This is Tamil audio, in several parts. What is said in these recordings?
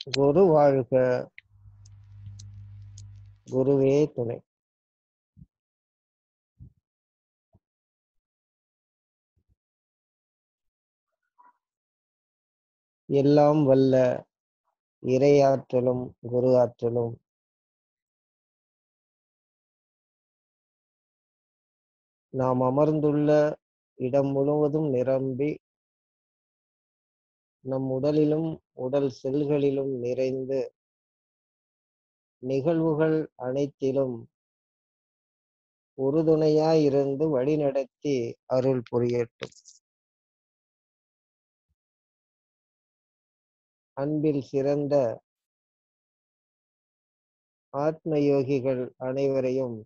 குரு வாழ்க குருவே துணை எல்லாம் வல்ல இறையாற்றலும் குரு ஆற்றலும் நாம் அமர்ந்துள்ள இடம் முழுவதும் நிரம்பி நம் உடலிலும் உடல் செல்களிலும் நிறைந்து நிகழ்வுகள் அனைத்திலும் உறுதுணையாயிருந்து வழிநடத்தி அருள் புரியட்டும் அன்பில் சிறந்த ஆத்ம யோகிகள் அனைவரையும்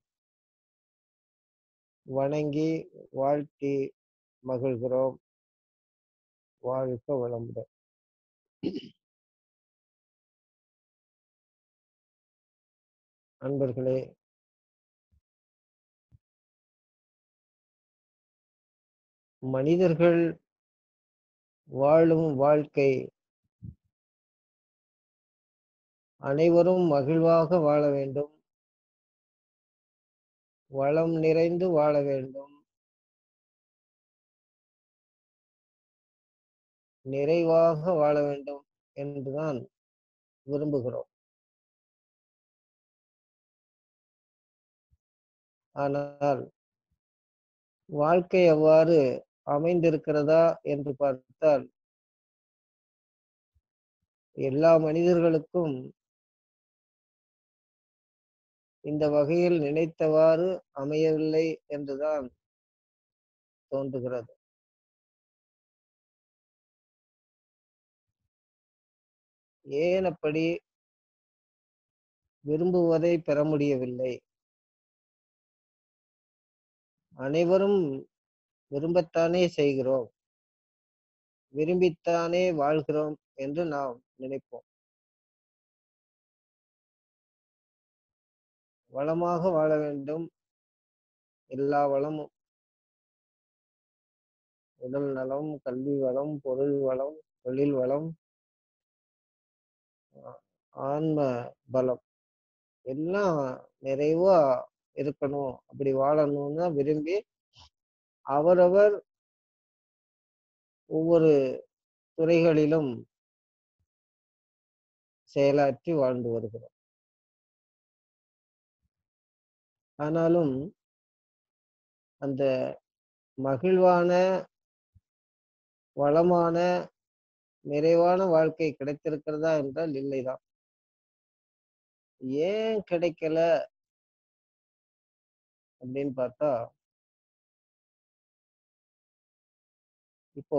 வணங்கி வாழ்த்தி மகிழ்கிறோம் வாழ்க வளமுடன் அன்பர்களே மனிதர்கள் வாழும் வாழ்க்கை அனைவரும் மகிழ்வாக வாழ வேண்டும் வளம் நிறைந்து வாழ வேண்டும் நிறைவாக வாழ வேண்டும் என்றுதான் விரும்புகிறோம் ஆனால் வாழ்க்கை அவ்வாறு அமைந்திருக்கிறதா என்று பார்த்தால் எல்லா மனிதர்களுக்கும் இந்த வகையில் நினைத்தவாறு அமையவில்லை என்றுதான் தோன்றுகிறது ஏன் அப்படி விரும்புவதை பெற முடியவில்லை அனைவரும் விரும்பத்தானே செய்கிறோம் விரும்பித்தானே வாழ்கிறோம் என்று நாம் நினைப்போம் வளமாக வாழ வேண்டும் எல்லா வளமும் உடல் நலம் கல்வி வளம் பொருள் வளம் தொழில் வளம் ஆன்ம பலம் எல்லாம் நிறைவா இருக்கணும் அப்படி வாழணும்னு விரும்பி அவரவர் ஒவ்வொரு துறைகளிலும் செயலாற்றி வாழ்ந்து வருகிறோம் ஆனாலும் அந்த மகிழ்வான வளமான நிறைவான வாழ்க்கை கிடைத்திருக்கிறதா என்றால் இல்லைதான் ஏன் கிடைக்கல அப்படின்னு பார்த்தா இப்போ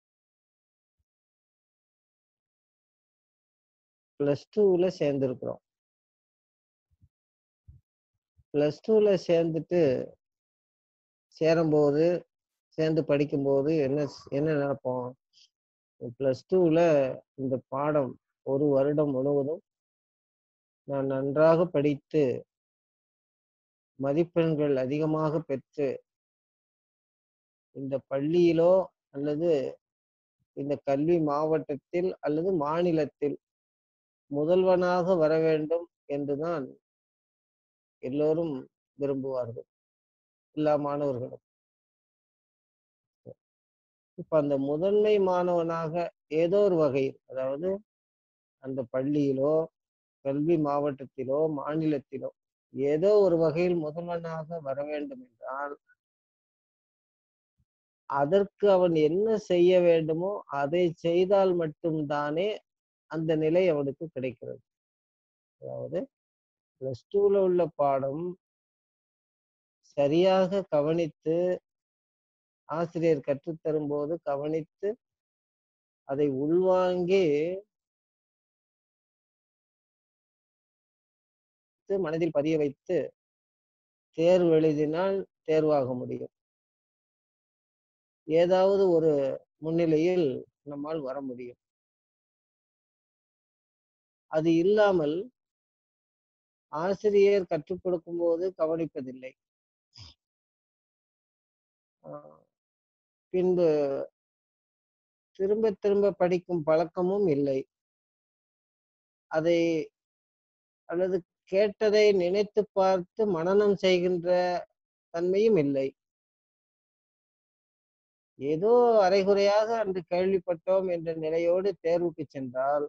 பிளஸ் டூல சேர்ந்திருக்கிறோம் பிளஸ் டூல சேர்ந்துட்டு சேரும்போது சேர்ந்து படிக்கும்போது என்ன என்ன நினைப்போம் பிளஸ் டூல இந்த பாடம் ஒரு வருடம் முழுவதும் நான் நன்றாக படித்து மதிப்பெண்கள் அதிகமாக பெற்று இந்த பள்ளியிலோ அல்லது இந்த கல்வி மாவட்டத்தில் அல்லது மாநிலத்தில் முதல்வனாக வர வேண்டும் என்றுதான் எல்லோரும் விரும்புவார்கள் எல்லா மாணவர்களும் இப்ப அந்த முதன்மை மாணவனாக ஏதோ ஒரு வகையில் அதாவது அந்த பள்ளியிலோ கல்வி மாவட்டத்திலோ மாநிலத்திலோ ஏதோ ஒரு வகையில் முதல்வனாக வர வேண்டும் என்றால் அதற்கு அவன் என்ன செய்ய வேண்டுமோ அதை செய்தால் மட்டும்தானே அந்த நிலை அவனுக்கு கிடைக்கிறது அதாவது பிளஸ் டூல உள்ள பாடம் சரியாக கவனித்து ஆசிரியர் கற்றுத்தரும் போது கவனித்து அதை உள்வாங்கி மனதில் பதிய வைத்து தேர்வு எழுதினால் தேர்வாக முடியும் ஏதாவது ஒரு முன்னிலையில் நம்மால் வர முடியும் அது இல்லாமல் ஆசிரியர் கற்றுக் கொடுக்கும் போது கவனிப்பதில்லை பின்பு திரும்ப திரும்ப படிக்கும் பழக்கமும் இல்லை அதை அல்லது கேட்டதை நினைத்து பார்த்து மனனம் செய்கின்ற தன்மையும் இல்லை ஏதோ அரைகுறையாக அன்று கேள்விப்பட்டோம் என்ற நிலையோடு தேர்வுக்கு சென்றால்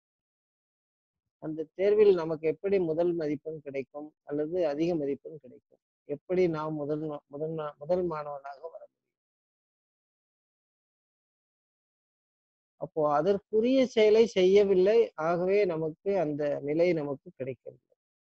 அந்த தேர்வில் நமக்கு எப்படி முதல் மதிப்பெண் கிடைக்கும் அல்லது அதிக மதிப்பெண் கிடைக்கும் எப்படி நாம் முதல் மா- முதல் மா- முதல் மாணவனாக வர முடியும் அப்போ அதற்குரிய செயலை செய்யவில்லை ஆகவே நமக்கு அந்த நிலை நமக்கு கிடைக்கவில்லை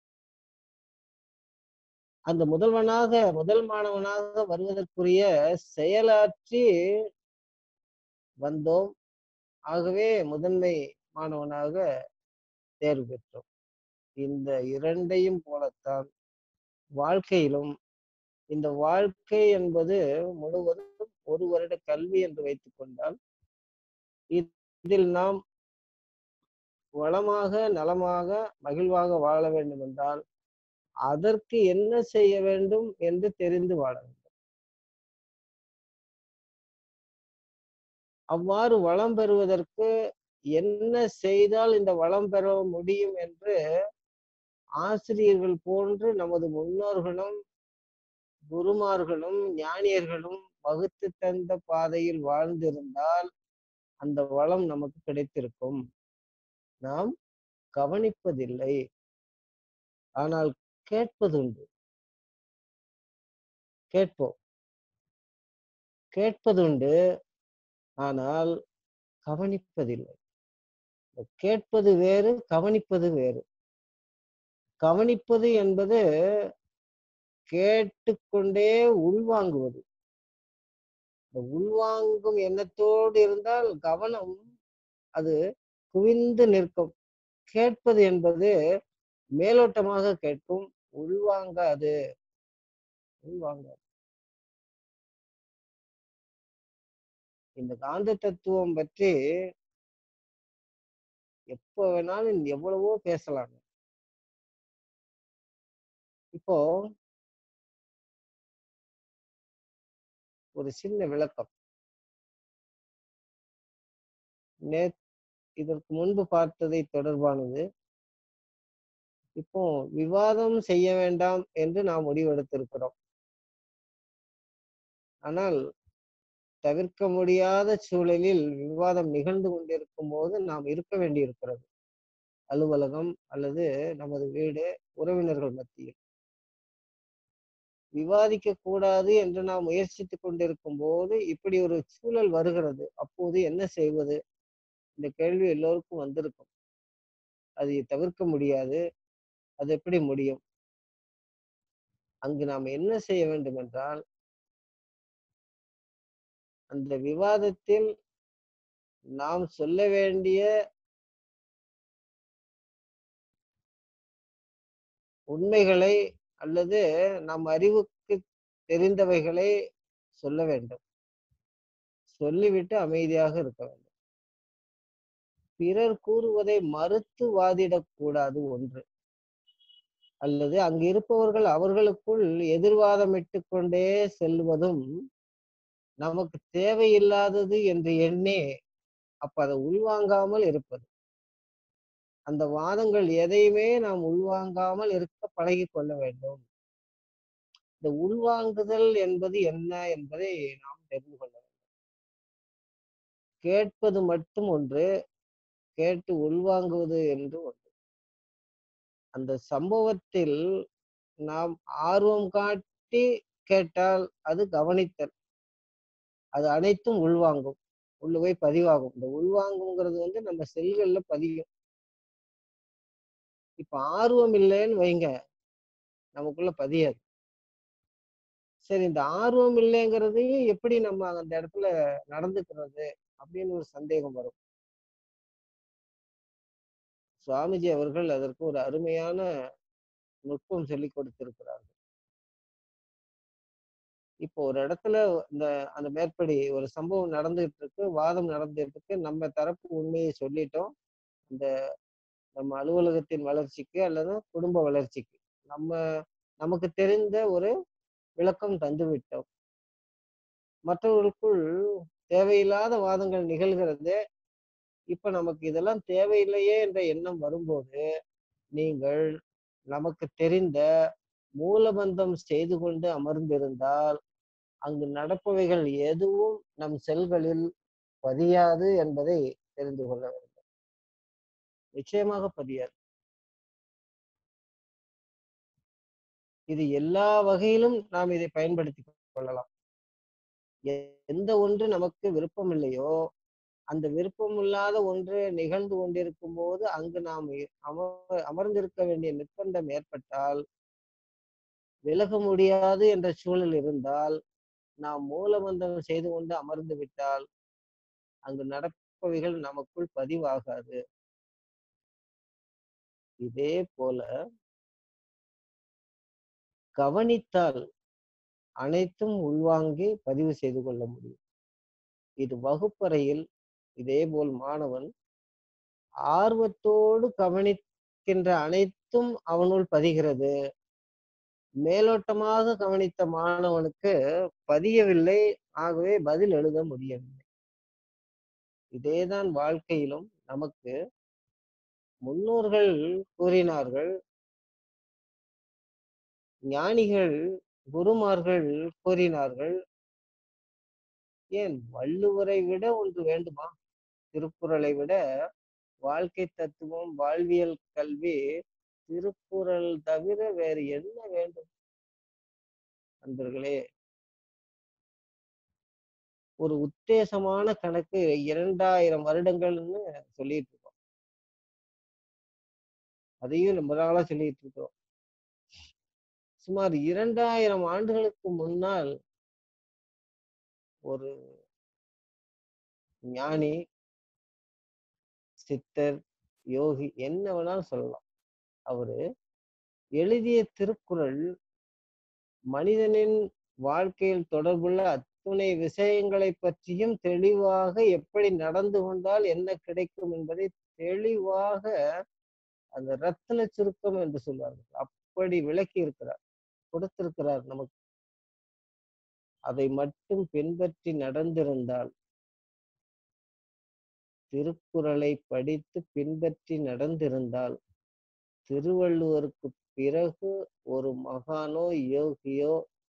அந்த முதல்வனாக முதல் மாணவனாக வருவதற்குரிய செயலாற்றி வந்தோம் ஆகவே முதன்மை மாணவனாக தேர்வு பெற்றோம் இந்த இரண்டையும் போலத்தான் வாழ்க்கையிலும் இந்த வாழ்க்கை என்பது முழுவதும் ஒரு வருட கல்வி என்று வைத்துக் கொண்டால் இ- இதில் நாம் வளமாக நலமாக மகிழ்வாக வாழ வேண்டும் என்றால் அதற்கு என்ன செய்ய வேண்டும் என்று தெரிந்து வாழ வேண்டும் அவ்வாறு வளம் பெறுவதற்கு என்ன செய்தால் இந்த வளம் பெற முடியும் என்று ஆசிரியர்கள் போன்று நமது முன்னோர்களும் குருமார்களும் ஞானியர்களும் வகுத்து தந்த பாதையில் வாழ்ந்திருந்தால் அந்த வளம் நமக்கு கிடைத்திருக்கும் நாம் கவனிப்பதில்லை ஆனால் கேட்பதுண்டு கேட்போம் கேட்பதுண்டு ஆனால் கவனிப்பதில்லை இந்த கேட்பது வேறு கவனிப்பது வேறு கவனிப்பது என்பது கேட்டுக்கொண்டே உள்வாங்குவது இந்த உள்வாங்கும் எண்ணத்தோடு இருந்தால் கவனம் அது குவிந்து நிற்கும் கேட்பது என்பது மேலோட்டமாக கேட்கும் உள்வாங்காது உள்வாங்காது இந்த காந்த தத்துவம் பற்றி எப்ப வேணாலும் எவ்வளவோ பேசலாம் இப்போ ஒரு சின்ன விளக்கம் நே இதற்கு முன்பு பார்த்ததை தொடர்பானது இப்போ விவாதம் செய்ய வேண்டாம் என்று நாம் முடிவெடுத்திருக்கிறோம் ஆனால் தவிர்க்க முடியாத சூழலில் விவாதம் நிகழ்ந்து கொண்டிருக்கும் போது நாம் இருக்க வேண்டியிருக்கிறது அலுவலகம் அல்லது நமது வீடு உறவினர்கள் மத்தியில் விவாதிக்க கூடாது என்று நாம் முயற்சித்துக் கொண்டிருக்கும் போது இப்படி ஒரு சூழல் வருகிறது அப்போது என்ன செய்வது இந்த கேள்வி எல்லோருக்கும் வந்திருக்கும் அதை தவிர்க்க முடியாது அது எப்படி முடியும் அங்கு நாம் என்ன செய்ய வேண்டும் என்றால் அந்த விவாதத்தில் நாம் சொல்ல வேண்டிய உண்மைகளை அல்லது நம் அறிவுக்கு தெரிந்தவைகளை சொல்ல வேண்டும் சொல்லிவிட்டு அமைதியாக இருக்க வேண்டும் பிறர் கூறுவதை மறுத்து வாதிடக்கூடாது ஒன்று அல்லது அங்கு இருப்பவர்கள் அவர்களுக்குள் எதிர்வாதமிட்டு கொண்டே செல்வதும் நமக்கு தேவையில்லாதது என்று எண்ணி அப்ப அதை உள்வாங்காமல் இருப்பது அந்த வாதங்கள் எதையுமே நாம் உள்வாங்காமல் இருக்க பழகி கொள்ள வேண்டும் இந்த உள்வாங்குதல் என்பது என்ன என்பதை நாம் தெரிந்து கொள்ள வேண்டும் கேட்பது மட்டும் ஒன்று கேட்டு உள்வாங்குவது என்று ஒன்று அந்த சம்பவத்தில் நாம் ஆர்வம் காட்டி கேட்டால் அது கவனித்தல் அது அனைத்தும் உள்வாங்கும் உள்ள போய் பதிவாகும் இந்த உள்வாங்குங்கிறது வந்து நம்ம செல்கள்ல பதியும் இப்ப ஆர்வம் இல்லைன்னு வைங்க நமக்குள்ள பதியாது சரி இந்த ஆர்வம் இல்லைங்கிறதையும் எப்படி நம்ம அந்த இடத்துல நடந்துக்கிறது அப்படின்னு ஒரு சந்தேகம் வரும் சுவாமிஜி அவர்கள் அதற்கு ஒரு அருமையான நுட்பம் சொல்லி கொடுத்திருக்கிறார்கள் இப்போ ஒரு இடத்துல இந்த அந்த மேற்படி ஒரு சம்பவம் நடந்துகிட்டு இருக்கு வாதம் நடந்துகிட்டு இருக்கு நம்ம தரப்பு உண்மையை சொல்லிட்டோம் இந்த நம்ம அலுவலகத்தின் வளர்ச்சிக்கு அல்லது குடும்ப வளர்ச்சிக்கு நம்ம நமக்கு தெரிந்த ஒரு விளக்கம் தந்து விட்டோம் மற்றவர்களுக்குள் தேவையில்லாத வாதங்கள் நிகழ்கிறது இப்ப நமக்கு இதெல்லாம் தேவையில்லையே என்ற எண்ணம் வரும்போது நீங்கள் நமக்கு தெரிந்த மூலபந்தம் செய்து கொண்டு அமர்ந்திருந்தால் அங்கு நடப்பவைகள் எதுவும் நம் செல்களில் பதியாது என்பதை தெரிந்து கொள்ள வேண்டும் நிச்சயமாக பதியாது இது எல்லா வகையிலும் நாம் இதை பயன்படுத்திக் கொள்ளலாம் எ- எந்த ஒன்று நமக்கு விருப்பம் இல்லையோ அந்த விருப்பம் இல்லாத ஒன்று நிகழ்ந்து கொண்டிருக்கும் போது அங்கு நாம் இ- அமர் அமர்ந்திருக்க வேண்டிய நிர்பந்தம் ஏற்பட்டால் விலக முடியாது என்ற சூழல் இருந்தால் நாம் மூலமந்தம் செய்து கொண்டு அமர்ந்து விட்டால் அங்கு நடப்பவைகள் நமக்குள் பதிவாகாது இதே போல கவனித்தால் அனைத்தும் உள்வாங்கி பதிவு செய்து கொள்ள முடியும் இது வகுப்பறையில் இதேபோல் மாணவன் ஆர்வத்தோடு கவனிக்கின்ற அனைத்தும் அவனுள் பதிகிறது மேலோட்டமாக கவனித்த மாணவனுக்கு பதியவில்லை ஆகவே பதில் எழுத முடியவில்லை இதேதான் வாழ்க்கையிலும் நமக்கு முன்னோர்கள் கூறினார்கள் ஞானிகள் குருமார்கள் கூறினார்கள் ஏன் வள்ளுவரை விட ஒன்று வேண்டுமா திருக்குறளை விட வாழ்க்கை தத்துவம் வாழ்வியல் கல்வி திருக்குறள் தவிர வேறு என்ன வேண்டும் நண்பர்களே ஒரு உத்தேசமான கணக்கு இரண்டாயிரம் வருடங்கள்னு சொல்லிட்டு இருக்கோம் அதையும் ரொம்ப நாளா சொல்லிட்டு இருக்கோம் சுமார் இரண்டாயிரம் ஆண்டுகளுக்கு முன்னால் ஒரு ஞானி சித்தர் யோகி என்ன வேணாலும் சொல்லலாம் அவரு எழுதிய திருக்குறள் மனிதனின் வாழ்க்கையில் தொடர்புள்ள அத்துணை விஷயங்களை பற்றியும் தெளிவாக எப்படி நடந்து கொண்டால் என்ன கிடைக்கும் என்பதை தெளிவாக அந்த ரத்தின சுருக்கம் என்று சொல்வார்கள் அப்படி விளக்கி இருக்கிறார் கொடுத்திருக்கிறார் நமக்கு அதை மட்டும் பின்பற்றி நடந்திருந்தால் திருக்குறளை படித்து பின்பற்றி நடந்திருந்தால் திருவள்ளுவருக்கு பிறகு ஒரு மகானோ யோகியோ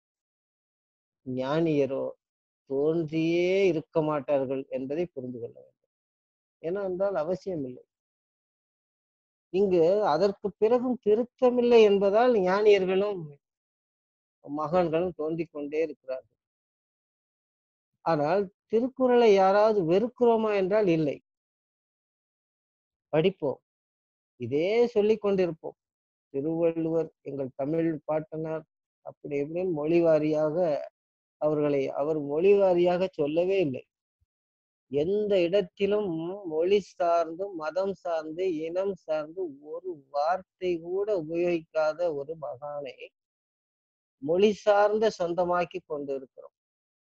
ஞானியரோ தோன்றியே இருக்க மாட்டார்கள் என்பதை புரிந்து கொள்ள வேண்டும் ஏன்னா என்றால் அவசியம் இல்லை இங்கு அதற்கு பிறகும் திருத்தமில்லை என்பதால் ஞானியர்களும் மகான்களும் தோன்றிக் கொண்டே இருக்கிறார்கள் ஆனால் திருக்குறளை யாராவது வெறுக்கிறோமா என்றால் இல்லை படிப்போம் இதே சொல்லிக் கொண்டிருப்போம் திருவள்ளுவர் எங்கள் தமிழ் பாட்டனார் அப்படி இப்படின்னு மொழி வாரியாக அவர்களை அவர் மொழி வாரியாக சொல்லவே இல்லை எந்த இடத்திலும் மொழி சார்ந்தும் மதம் சார்ந்து இனம் சார்ந்து ஒரு வார்த்தை கூட உபயோகிக்காத ஒரு மகானை மொழி சார்ந்த சொந்தமாக்கி கொண்டு இருக்கிறோம்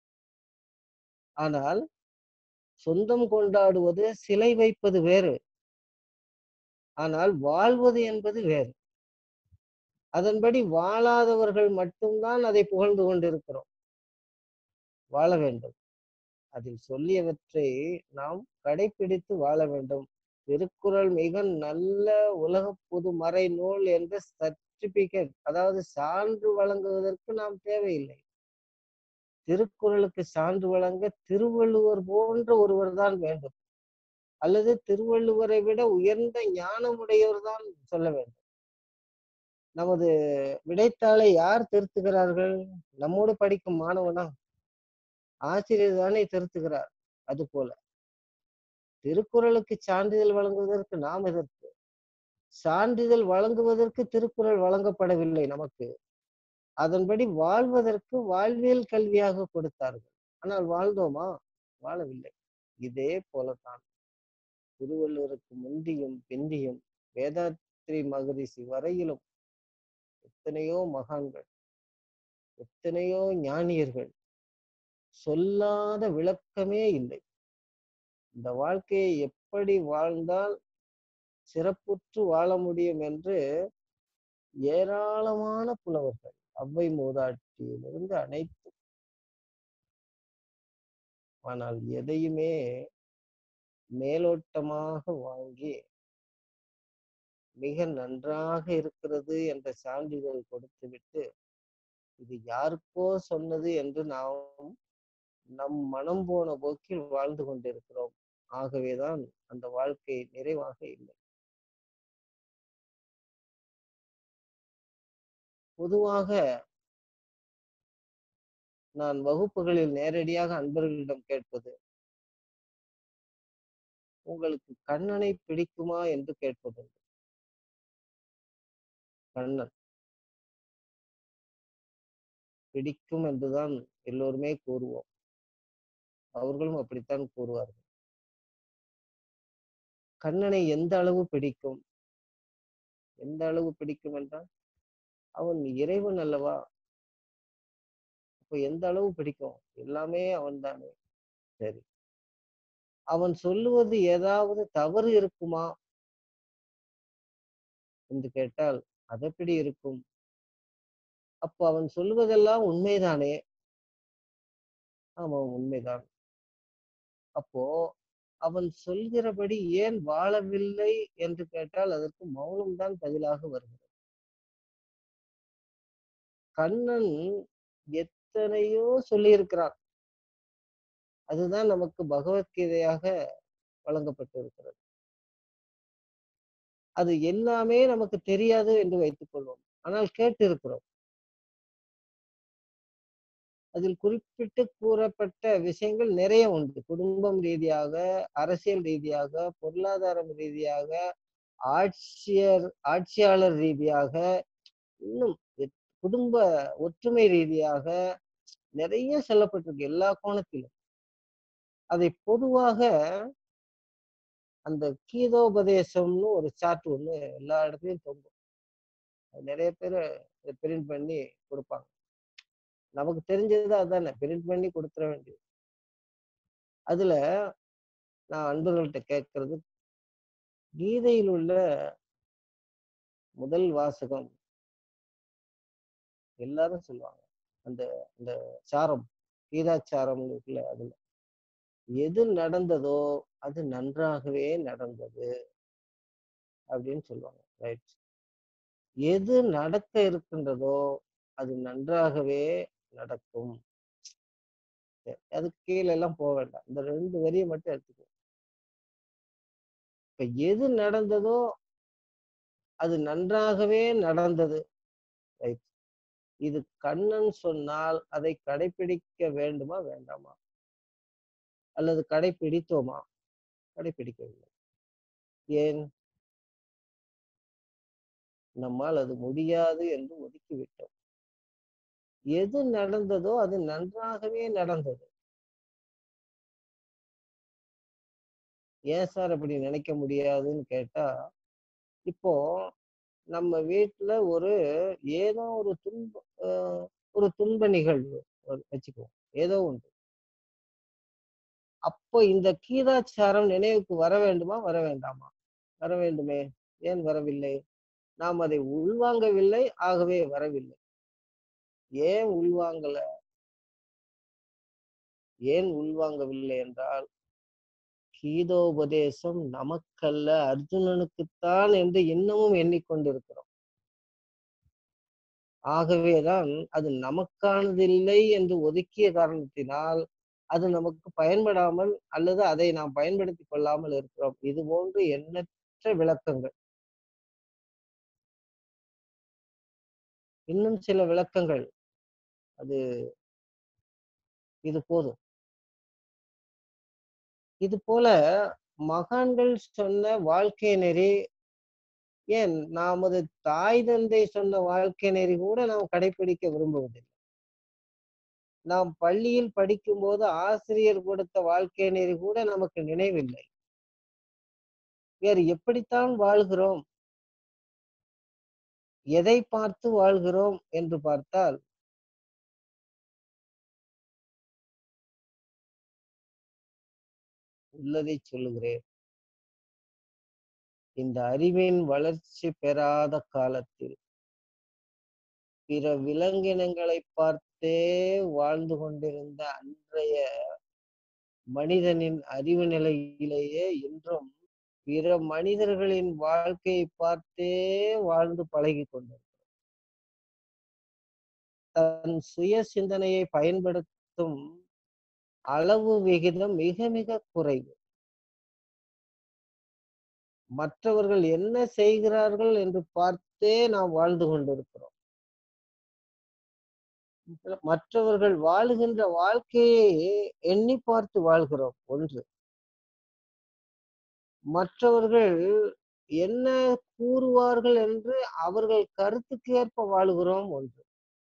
ஆனால் சொந்தம் கொண்டாடுவது சிலை வைப்பது வேறு ஆனால் வாழ்வது என்பது வேறு அதன்படி வாழாதவர்கள் மட்டும்தான் அதை புகழ்ந்து கொண்டிருக்கிறோம் வாழ வேண்டும் அதில் சொல்லியவற்றை நாம் கடைபிடித்து வாழ வேண்டும் திருக்குறள் மிக நல்ல உலக பொது மறை நூல் என்ற சர்டிபிகேட் அதாவது சான்று வழங்குவதற்கு நாம் தேவையில்லை திருக்குறளுக்கு சான்று வழங்க திருவள்ளுவர் போன்ற ஒருவர் தான் வேண்டும் அல்லது திருவள்ளுவரை விட உயர்ந்த ஞானமுடையவர் தான் சொல்ல வேண்டும் நமது விடைத்தாளை யார் திருத்துகிறார்கள் நம்மோடு படிக்கும் மாணவனா ஆசிரியர் தானே திருத்துகிறார் அது போல திருக்குறளுக்கு சான்றிதழ் வழங்குவதற்கு நாம் எதற்கு சான்றிதழ் வழங்குவதற்கு திருக்குறள் வழங்கப்படவில்லை நமக்கு அதன்படி வாழ்வதற்கு வாழ்வியல் கல்வியாக கொடுத்தார்கள் ஆனால் வாழ்ந்தோமா வாழவில்லை இதே போலத்தான் திருவள்ளுவருக்கு முந்தியும் பிந்தியும் வேதாத்ரி மகரிஷி வரையிலும் எத்தனையோ மகான்கள் எத்தனையோ ஞானியர்கள் சொல்லாத விளக்கமே இல்லை இந்த வாழ்க்கையை எப்படி வாழ்ந்தால் சிறப்புற்று வாழ முடியும் என்று ஏராளமான புலவர்கள் அவ்வை மூதாட்டியிலிருந்து அனைத்து ஆனால் எதையுமே மேலோட்டமாக வாங்கி மிக நன்றாக இருக்கிறது என்ற சான்றிதழ் கொடுத்துவிட்டு இது யாருக்கோ சொன்னது என்று நாம் நம் மனம் போன போக்கில் வாழ்ந்து கொண்டிருக்கிறோம் ஆகவேதான் அந்த வாழ்க்கை நிறைவாக இல்லை பொதுவாக நான் வகுப்புகளில் நேரடியாக அன்பர்களிடம் கேட்பது உங்களுக்கு கண்ணனை பிடிக்குமா என்று கேட்பதுண்டு கண்ணன் பிடிக்கும் என்றுதான் எல்லோருமே கூறுவோம் அவர்களும் அப்படித்தான் கூறுவார்கள் கண்ணனை எந்த அளவு பிடிக்கும் எந்த அளவு பிடிக்கும் என்றால் அவன் இறைவன் அல்லவா அப்ப எந்த அளவு பிடிக்கும் எல்லாமே அவன் தானே சரி அவன் சொல்லுவது ஏதாவது தவறு இருக்குமா என்று கேட்டால் அது எப்படி இருக்கும் அப்போ அவன் சொல்லுவதெல்லாம் உண்மைதானே ஆமா உண்மைதான் அப்போ அவன் சொல்கிறபடி ஏன் வாழவில்லை என்று கேட்டால் அதற்கு மௌனம்தான் பதிலாக வருகிறது கண்ணன் எத்தனையோ சொல்லியிருக்கிறான் அதுதான் நமக்கு பகவத்கீதையாக வழங்கப்பட்டிருக்கிறது அது எல்லாமே நமக்கு தெரியாது என்று வைத்துக் கொள்வோம் ஆனால் கேட்டு இருக்கிறோம் அதில் குறிப்பிட்டு கூறப்பட்ட விஷயங்கள் நிறைய உண்டு குடும்பம் ரீதியாக அரசியல் ரீதியாக பொருளாதாரம் ரீதியாக ஆட்சியர் ஆட்சியாளர் ரீதியாக இன்னும் குடும்ப ஒற்றுமை ரீதியாக நிறைய சொல்லப்பட்டிருக்கு எல்லா கோணத்திலும் அதை பொதுவாக அந்த கீதோபதேசம்னு ஒரு சார்ட் ஒண்ணு எல்லா இடத்துலயும் தொங்கும் நிறைய பேர் பிரிண்ட் பண்ணி கொடுப்பாங்க நமக்கு தெரிஞ்சது அதானே பிரிண்ட் பண்ணி கொடுத்துட வேண்டியது அதுல நான் அன்பர்கள்ட்ட கேட்கறது கீதையில் உள்ள முதல் வாசகம் எல்லாரும் சொல்லுவாங்க அந்த அந்த சாரம் கீதாச்சாரம் இருக்குல்ல அதுல எது நடந்ததோ அது நன்றாகவே நடந்தது அப்படின்னு சொல்லுவாங்க ரைட் எது நடக்க இருக்கின்றதோ அது நன்றாகவே நடக்கும் அதுக்கு கீழே எல்லாம் போக வேண்டாம் இந்த ரெண்டு வரியை மட்டும் எடுத்துக்கோ இப்ப எது நடந்ததோ அது நன்றாகவே நடந்தது ரைட் இது கண்ணன் சொன்னால் அதை கடைபிடிக்க வேண்டுமா வேண்டாமா அல்லது கடைபிடித்தோமா கடைபிடிக்கவில்லை ஏன் நம்மால் அது முடியாது என்று ஒதுக்கிவிட்டோம் எது நடந்ததோ அது நன்றாகவே நடந்தது ஏன் சார் அப்படி நினைக்க முடியாதுன்னு கேட்டா இப்போ நம்ம வீட்டுல ஒரு ஏதோ ஒரு துன்ப ஒரு துன்ப நிகழ்வு வச்சுக்குவோம் ஏதோ ஒன்று அப்போ இந்த கீதாச்சாரம் நினைவுக்கு வர வேண்டுமா வர வேண்டாமா வர வேண்டுமே ஏன் வரவில்லை நாம் அதை உள்வாங்கவில்லை ஆகவே வரவில்லை ஏன் உள்வாங்கல ஏன் உள்வாங்கவில்லை என்றால் கீதோபதேசம் நமக்கல்ல அர்ஜுனனுக்குத்தான் என்று இன்னமும் எண்ணிக்கொண்டிருக்கிறோம் ஆகவேதான் அது நமக்கானதில்லை என்று ஒதுக்கிய காரணத்தினால் அது நமக்கு பயன்படாமல் அல்லது அதை நாம் பயன்படுத்தி கொள்ளாமல் இருக்கிறோம் இது போன்று எண்ணற்ற விளக்கங்கள் இன்னும் சில விளக்கங்கள் அது இது போதும் இது போல மகான்கள் சொன்ன வாழ்க்கை நெறி ஏன் நமது தாய் தந்தை சொன்ன வாழ்க்கை நெறி கூட நாம் கடைபிடிக்க விரும்புவதில்லை நாம் பள்ளியில் படிக்கும் போது ஆசிரியர் கொடுத்த வாழ்க்கை நெறி கூட நமக்கு நினைவில்லை வேறு எப்படித்தான் வாழ்கிறோம் எதை பார்த்து வாழ்கிறோம் என்று பார்த்தால் உள்ளதை சொல்லுகிறேன் இந்த அறிவின் வளர்ச்சி பெறாத காலத்தில் பிற விலங்கினங்களை பார்த்தே வாழ்ந்து கொண்டிருந்த அன்றைய மனிதனின் அறிவு நிலையிலேயே இன்றும் பிற மனிதர்களின் வாழ்க்கையை பார்த்தே வாழ்ந்து பழகிக் கொண்டிருக்கிறோம் தன் சுய சிந்தனையை பயன்படுத்தும் அளவு விகிதம் மிக மிக குறைவு மற்றவர்கள் என்ன செய்கிறார்கள் என்று பார்த்தே நாம் வாழ்ந்து கொண்டிருக்கிறோம் மற்றவர்கள் வாழுகின்ற வாழ்க்கையை எண்ணி பார்த்து வாழ்கிறோம் ஒன்று மற்றவர்கள் என்ன கூறுவார்கள் என்று அவர்கள் கருத்துக்கு ஏற்ப வாழுகிறோம் ஒன்று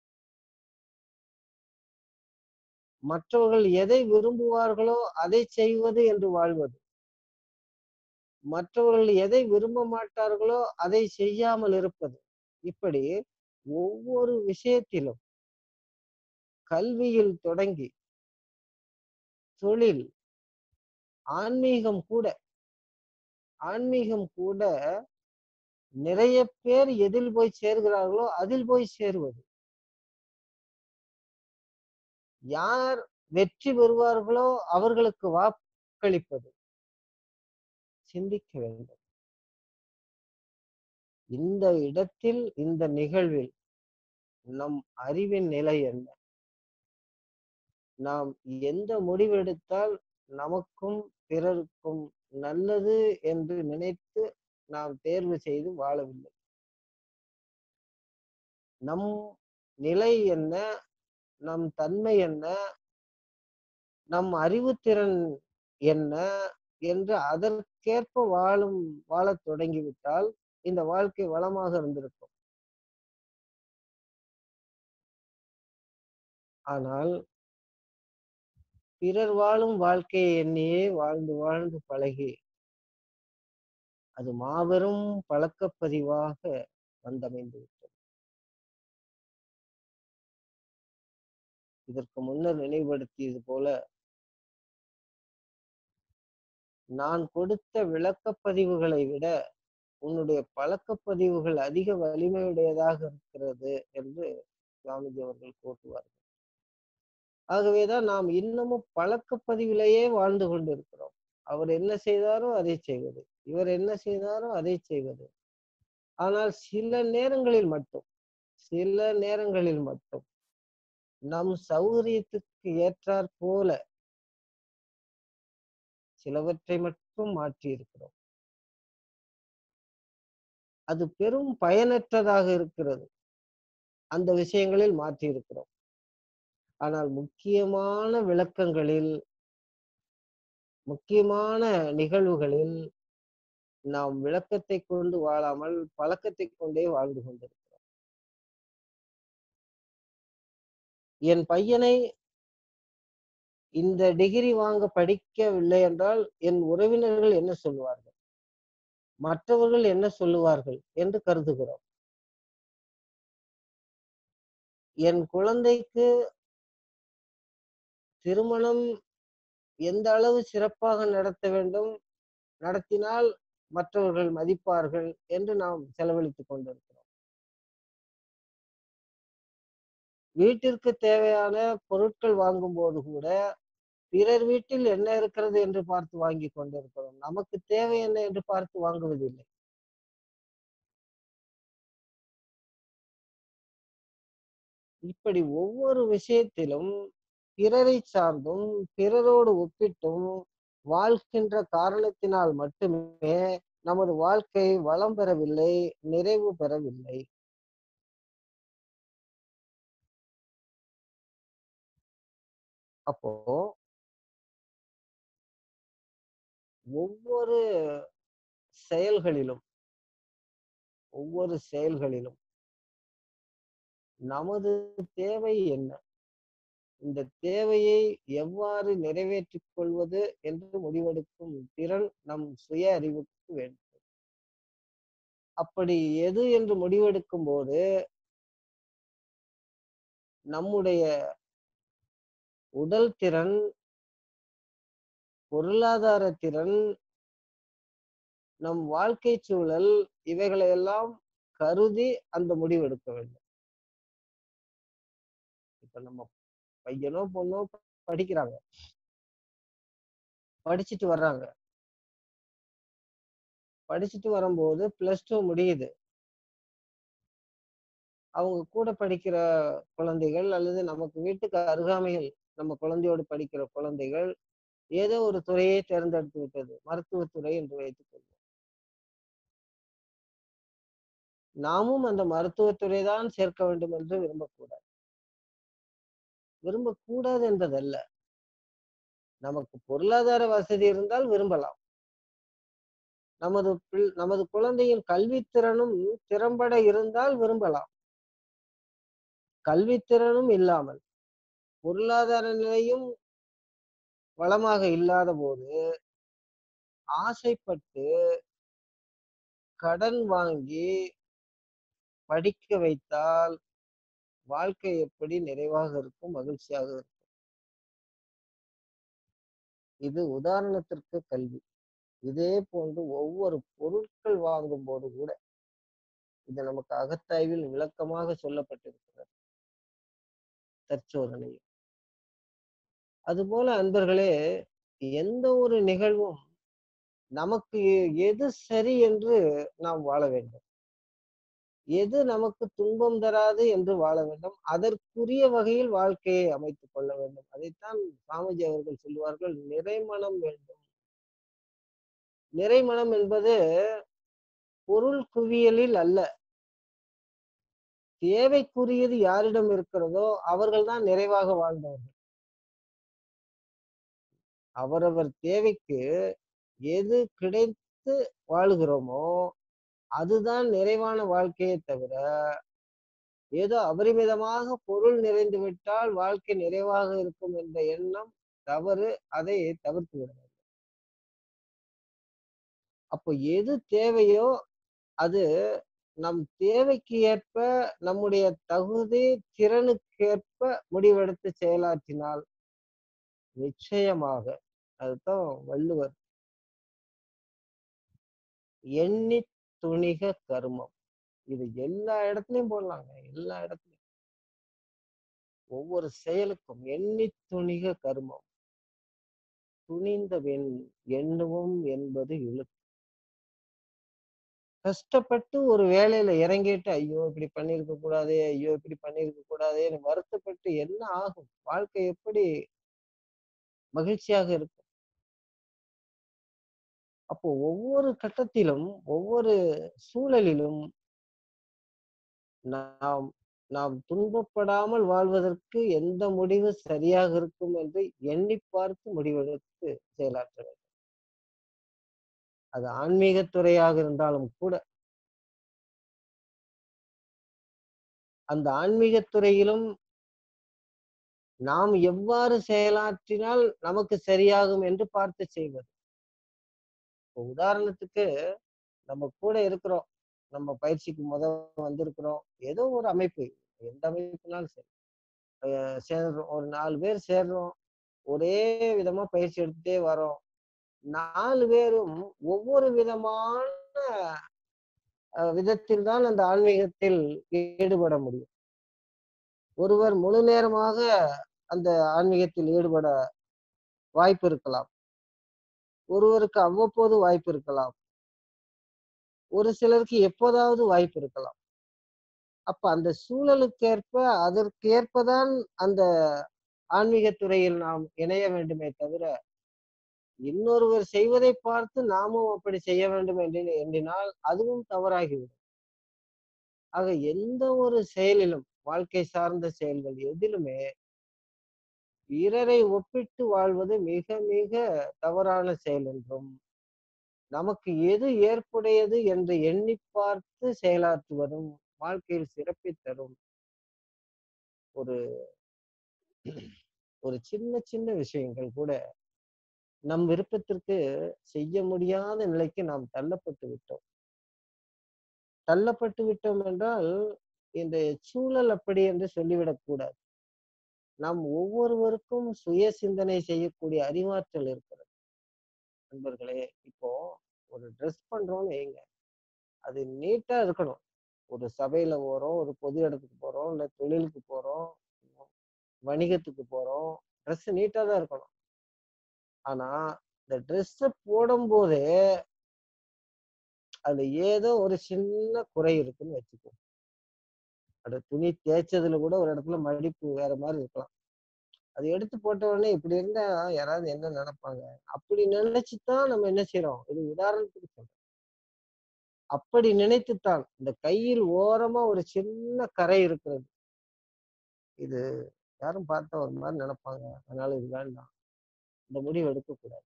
மற்றவர்கள் எதை விரும்புவார்களோ அதை செய்வது என்று வாழ்வது மற்றவர்கள் எதை விரும்ப மாட்டார்களோ அதை செய்யாமல் இருப்பது இப்படி ஒவ்வொரு விஷயத்திலும் கல்வியில் தொடங்கி தொழில் ஆன்மீகம் கூட ஆன்மீகம் கூட நிறைய பேர் எதில் போய் சேர்கிறார்களோ அதில் போய் சேருவது யார் வெற்றி பெறுவார்களோ அவர்களுக்கு வாக்களிப்பது சிந்திக்க வேண்டும் இந்த இடத்தில் இந்த நிகழ்வில் நம் அறிவின் நிலை என்ன நாம் எந்த முடிவெடுத்தால் நமக்கும் பிறருக்கும் நல்லது என்று நினைத்து நாம் தேர்வு செய்து வாழவில்லை நம் நிலை என்ன நம் தன்மை என்ன நம் அறிவுத்திறன் என்ன என்று அதற்கேற்ப வாழும் வாழத் தொடங்கிவிட்டால் இந்த வாழ்க்கை வளமாக இருந்திருக்கும் ஆனால் பிறர் வாழும் வாழ்க்கையை எண்ணியே வாழ்ந்து வாழ்ந்து பழகி அது மாபெரும் பழக்கப்பதிவாக வந்தமைந்து விட்டது இதற்கு முன்னர் நினைவுபடுத்தியது போல நான் கொடுத்த விளக்கப்பதிவுகளை விட உன்னுடைய பழக்கப்பதிவுகள் அதிக வலிமையுடையதாக இருக்கிறது என்று சுவாமிஜி அவர்கள் கூட்டுவார்கள் ஆகவேதான் நாம் இன்னமும் பழக்கப்பதிவிலேயே வாழ்ந்து கொண்டிருக்கிறோம் அவர் என்ன செய்தாரோ அதை செய்வது இவர் என்ன செய்தாரோ அதை செய்வது ஆனால் சில நேரங்களில் மட்டும் சில நேரங்களில் மட்டும் நம் சௌகரியத்துக்கு ஏற்றாற் போல சிலவற்றை மட்டும் மாற்றி இருக்கிறோம் அது பெரும் பயனற்றதாக இருக்கிறது அந்த விஷயங்களில் மாற்றி இருக்கிறோம் ஆனால் முக்கியமான விளக்கங்களில் முக்கியமான நிகழ்வுகளில் நாம் விளக்கத்தை கொண்டு வாழாமல் பழக்கத்தை கொண்டே வாழ்ந்து கொண்டிருக்கிறோம் என் பையனை இந்த டிகிரி வாங்க படிக்கவில்லை என்றால் என் உறவினர்கள் என்ன சொல்லுவார்கள் மற்றவர்கள் என்ன சொல்லுவார்கள் என்று கருதுகிறோம் என் குழந்தைக்கு திருமணம் எந்த அளவு சிறப்பாக நடத்த வேண்டும் நடத்தினால் மற்றவர்கள் மதிப்பார்கள் என்று நாம் செலவழித்துக் கொண்டிருக்கிறோம் வீட்டிற்கு தேவையான பொருட்கள் வாங்கும் போது கூட பிறர் வீட்டில் என்ன இருக்கிறது என்று பார்த்து வாங்கி கொண்டிருக்கிறோம் நமக்கு தேவை என்ன என்று பார்த்து வாங்குவதில்லை இப்படி ஒவ்வொரு விஷயத்திலும் பிறரை சார்ந்தும் பிறரோடு ஒப்பிட்டும் வாழ்கின்ற காரணத்தினால் மட்டுமே நமது வாழ்க்கை வளம் பெறவில்லை நிறைவு பெறவில்லை அப்போ ஒவ்வொரு செயல்களிலும் ஒவ்வொரு செயல்களிலும் நமது தேவை என்ன இந்த தேவையை எவ்வாறு நிறைவேற்றிக் கொள்வது என்று முடிவெடுக்கும் திறன் நம் சுய அறிவுக்கு வேண்டும் அப்படி எது என்று முடிவெடுக்கும் போது நம்முடைய உடல் திறன் பொருளாதார திறன் நம் வாழ்க்கை சூழல் இவைகளை எல்லாம் கருதி அந்த முடிவெடுக்க வேண்டும் இப்ப நம்ம பையனோ பொண்ணோ படிக்கிறாங்க படிச்சுட்டு வர்றாங்க படிச்சுட்டு வரும்போது பிளஸ் டூ முடியுது அவங்க கூட படிக்கிற குழந்தைகள் அல்லது நமக்கு வீட்டுக்கு அருகாமையில் நம்ம குழந்தையோடு படிக்கிற குழந்தைகள் ஏதோ ஒரு துறையை தேர்ந்தெடுத்து விட்டது மருத்துவத்துறை என்று வைத்துக் கொள்வோம் நாமும் அந்த மருத்துவத்துறை தான் சேர்க்க வேண்டும் என்று விரும்பக்கூடாது விரும்பக்கூடாது என்பதல்ல நமக்கு பொருளாதார வசதி இருந்தால் விரும்பலாம் நமது பிள் நமது குழந்தையின் கல்வித்திறனும் திறம்பட இருந்தால் விரும்பலாம் கல்வித்திறனும் இல்லாமல் பொருளாதார நிலையும் வளமாக இல்லாத போது ஆசைப்பட்டு கடன் வாங்கி படிக்க வைத்தால் வாழ்க்கை எப்படி நிறைவாக இருக்கும் மகிழ்ச்சியாக இருக்கும் இது உதாரணத்திற்கு கல்வி இதே போன்று ஒவ்வொரு பொருட்கள் வாங்கும் போது கூட இது நமக்கு அகத்தாய்வில் விளக்கமாக சொல்லப்பட்டிருக்கிறது தற்சோதனையில் அதுபோல அன்பர்களே எந்த ஒரு நிகழ்வும் நமக்கு எது சரி என்று நாம் வாழ வேண்டும் எது நமக்கு துன்பம் தராது என்று வாழ வேண்டும் அதற்குரிய வகையில் வாழ்க்கையை அமைத்துக் கொள்ள வேண்டும் அதைத்தான் சாமிஜி அவர்கள் சொல்லுவார்கள் நிறைமனம் வேண்டும் நிறைமனம் என்பது பொருள் குவியலில் அல்ல தேவைக்குரியது யாரிடம் இருக்கிறதோ அவர்கள்தான் நிறைவாக வாழ்ந்தவர்கள் அவரவர் தேவைக்கு எது கிடைத்து வாழுகிறோமோ அதுதான் நிறைவான வாழ்க்கையை தவிர ஏதோ அபரிமிதமாக பொருள் நிறைந்து விட்டால் வாழ்க்கை நிறைவாக இருக்கும் என்ற எண்ணம் தவறு அதை தவிர்த்து விட வேண்டும் அப்போ எது தேவையோ அது நம் தேவைக்கு ஏற்ப நம்முடைய தகுதி திறனுக்கேற்ப முடிவெடுத்து செயலாற்றினால் நிச்சயமாக அதுதான் வள்ளுவர் எண்ணி துணிக கர்மம் இது எல்லா இடத்துலயும் போடலாங்க எல்லா இடத்துலயும் ஒவ்வொரு செயலுக்கும் எண்ணி துணிக கர்மம் துணிந்த வெண் எண்ணுவோம் என்பது இழுக்கு கஷ்டப்பட்டு ஒரு வேலையில இறங்கிட்டு ஐயோ இப்படி பண்ணிருக்க கூடாதே ஐயோ இப்படி பண்ணிருக்க கூடாதேன்னு வருத்தப்பட்டு என்ன ஆகும் வாழ்க்கை எப்படி மகிழ்ச்சியாக இருக்கும் அப்போ ஒவ்வொரு கட்டத்திலும் ஒவ்வொரு சூழலிலும் நாம் நாம் துன்பப்படாமல் வாழ்வதற்கு எந்த முடிவு சரியாக இருக்கும் என்று எண்ணி பார்த்து முடிவெடுத்து செயலாற்ற வேண்டும் அது ஆன்மீக துறையாக இருந்தாலும் கூட அந்த ஆன்மீக துறையிலும் நாம் எவ்வாறு செயலாற்றினால் நமக்கு சரியாகும் என்று பார்த்து செய்வது உதாரணத்துக்கு நம்ம கூட இருக்கிறோம் நம்ம பயிற்சிக்கு முத வந்திருக்கிறோம் ஏதோ ஒரு அமைப்பு எந்த அமைப்புனாலும் சரி சேர்றோம் ஒரு நாலு பேர் சேர்றோம் ஒரே விதமா பயிற்சி எடுத்துட்டே வரோம் நாலு பேரும் ஒவ்வொரு விதமான விதத்தில் தான் அந்த ஆன்மீகத்தில் ஈடுபட முடியும் ஒருவர் முழு நேரமாக அந்த ஆன்மீகத்தில் ஈடுபட வாய்ப்பு இருக்கலாம் ஒருவருக்கு அவ்வப்போது வாய்ப்பு இருக்கலாம் ஒரு சிலருக்கு எப்போதாவது வாய்ப்பு இருக்கலாம் அப்ப அந்த சூழலுக்கேற்ப அதற்கு ஏற்பதான் அந்த ஆன்மீக துறையில் நாம் இணைய வேண்டுமே தவிர இன்னொருவர் செய்வதை பார்த்து நாமும் அப்படி செய்ய வேண்டும் என்று எண்ணினால் அதுவும் தவறாகிவிடும் ஆக எந்த ஒரு செயலிலும் வாழ்க்கை சார்ந்த செயல்கள் எதிலுமே பிறரை ஒப்பிட்டு வாழ்வது மிக மிக தவறான செயல் என்றும் நமக்கு எது ஏற்புடையது என்று எண்ணி பார்த்து செயலாற்றுவதும் வாழ்க்கையில் சிறப்பை தரும் ஒரு ஒரு சின்ன சின்ன விஷயங்கள் கூட நம் விருப்பத்திற்கு செய்ய முடியாத நிலைக்கு நாம் தள்ளப்பட்டு விட்டோம் தள்ளப்பட்டு விட்டோம் என்றால் இந்த சூழல் அப்படி என்று சொல்லிவிடக் கூடாது நாம் ஒவ்வொருவருக்கும் சுய சிந்தனை செய்யக்கூடிய அறிவாற்றல் இருக்கிறது நண்பர்களே இப்போ ஒரு ட்ரெஸ் பண்றோம்னு வைங்க அது நீட்டா இருக்கணும் ஒரு சபையில போறோம் ஒரு பொது இடத்துக்கு போறோம் இல்ல தொழிலுக்கு போறோம் வணிகத்துக்கு போறோம் ட்ரெஸ் நீட்டா தான் இருக்கணும் ஆனா இந்த ட்ரெஸ்ஸ போடும்போதே அதுல ஏதோ ஒரு சின்ன குறை இருக்குன்னு வச்சுக்கோ அந்த துணி தேய்ச்சதுல கூட ஒரு இடத்துல மடிப்பு வேற மாதிரி இருக்கலாம் அது எடுத்து போட்ட உடனே இப்படி இருந்தா யாராவது என்ன நினைப்பாங்க அப்படி நினைச்சுதான் நம்ம என்ன செய்யறோம் இது உதாரணத்துக்கு சொல்றேன் அப்படி நினைத்துத்தான் இந்த கையில் ஓரமா ஒரு சின்ன கரை இருக்கிறது இது யாரும் பார்த்தா ஒரு மாதிரி நினைப்பாங்க அதனால இது வேண்டாம் இந்த முடிவு எடுக்கக்கூடாது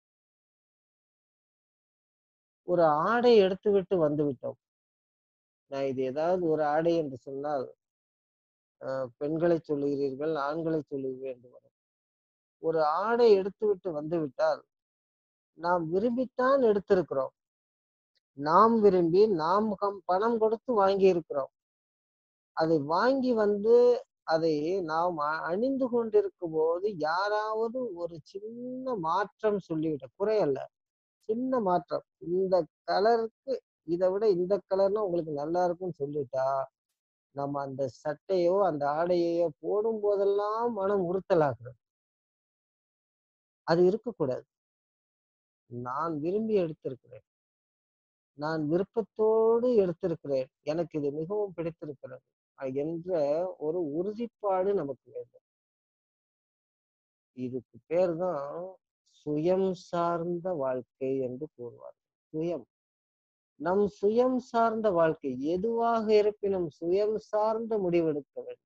ஒரு ஆடை எடுத்து விட்டு வந்து விட்டோம் நான் இது ஏதாவது ஒரு ஆடை என்று சொன்னால் அஹ், பெண்களை சொல்லுகிறீர்கள் ஆண்களை சொல்லுகிறீர்கள் என்று வரும் ஒரு ஆடை எடுத்து விட்டு வந்து விட்டால் நாம் விரும்பித்தான் எடுத்திருக்கிறோம் நாம் விரும்பி நாம் கம்- பணம் கொடுத்து வாங்கி இருக்கிறோம் அதை வாங்கி வந்து அதை நாம் அ- அணிந்து கொண்டிருக்கும் போது யாராவது ஒரு சின்ன மாற்றம் சொல்லிவிட்ட குறை அல்ல சின்ன மாற்றம் இந்த கலருக்கு இதை விட இந்த கலர்னா உங்களுக்கு நல்லா இருக்கும்னு சொல்லிட்டா நம்ம அந்த சட்டையோ அந்த ஆடையையோ போடும் போதெல்லாம் மனம் உறுத்தலாகிறது அது இருக்கக்கூடாது நான் விரும்பி எடுத்திருக்கிறேன் நான் விருப்பத்தோடு எடுத்திருக்கிறேன் எனக்கு இது மிகவும் பிடித்திருக்கிறது அஹ் என்ற ஒரு உறுதிப்பாடு நமக்கு வேண்டும் இதுக்கு பேர் தான் சுயம் சார்ந்த வாழ்க்கை என்று கூறுவார் சுயம் நம் சுயம் சார்ந்த வாழ்க்கை எதுவாக இருப்பினும் சுயம் சார்ந்த முடிவெடுக்க வேண்டும்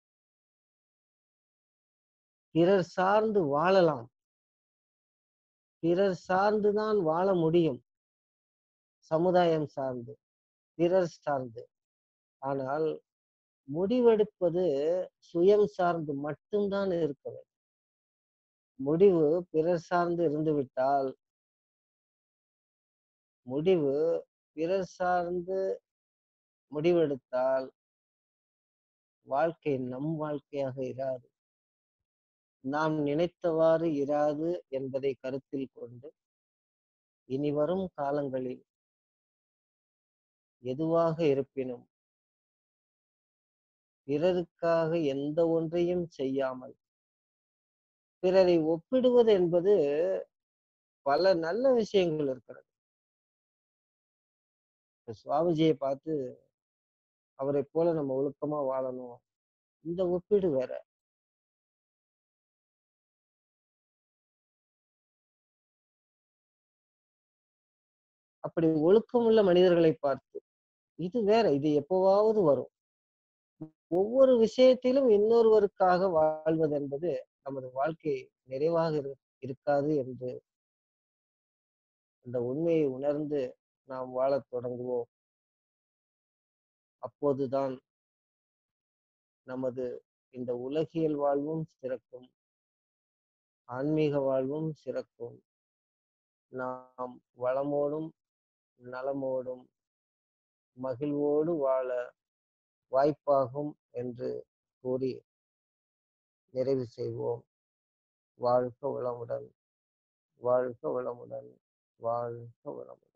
பிறர் சார்ந்து வாழலாம் பிறர் சார்ந்துதான் வாழ முடியும் சமுதாயம் சார்ந்து பிறர் சார்ந்து ஆனால் முடிவெடுப்பது சுயம் சார்ந்து மட்டும்தான் இருக்க வேண்டும் முடிவு பிறர் சார்ந்து இருந்து விட்டால் முடிவு பிறர் சார்ந்து முடிவெடுத்தால் வாழ்க்கை நம் வாழ்க்கையாக இராது நாம் நினைத்தவாறு இராது என்பதை கருத்தில் கொண்டு இனி வரும் காலங்களில் எதுவாக இருப்பினும் பிறருக்காக எந்த ஒன்றையும் செய்யாமல் பிறரை ஒப்பிடுவது என்பது பல நல்ல விஷயங்கள் இருக்கிறது இப்ப சுவாமிஜியை பார்த்து அவரை போல நம்ம ஒழுக்கமா வாழணும் இந்த ஒப்பீடு வேற அப்படி ஒழுக்கமுள்ள மனிதர்களை பார்த்து இது வேற இது எப்பவாவது வரும் ஒவ்வொரு விஷயத்திலும் இன்னொருவருக்காக வாழ்வது என்பது நமது வாழ்க்கை நிறைவாக இரு- இருக்காது என்று அந்த உண்மையை உணர்ந்து நாம் வாழத் தொடங்குவோம் அப்போதுதான் நமது இந்த உலகியல் வாழ்வும் சிறக்கும் ஆன்மீக வாழ்வும் சிறக்கும் நாம் வளமோடும் நலமோடும் மகிழ்வோடு வாழ வாய்ப்பாகும் என்று கூறி நிறைவு செய்வோம் வாழ்க வளமுடன் வாழ்க வளமுடன் வாழ்க வளமுடன்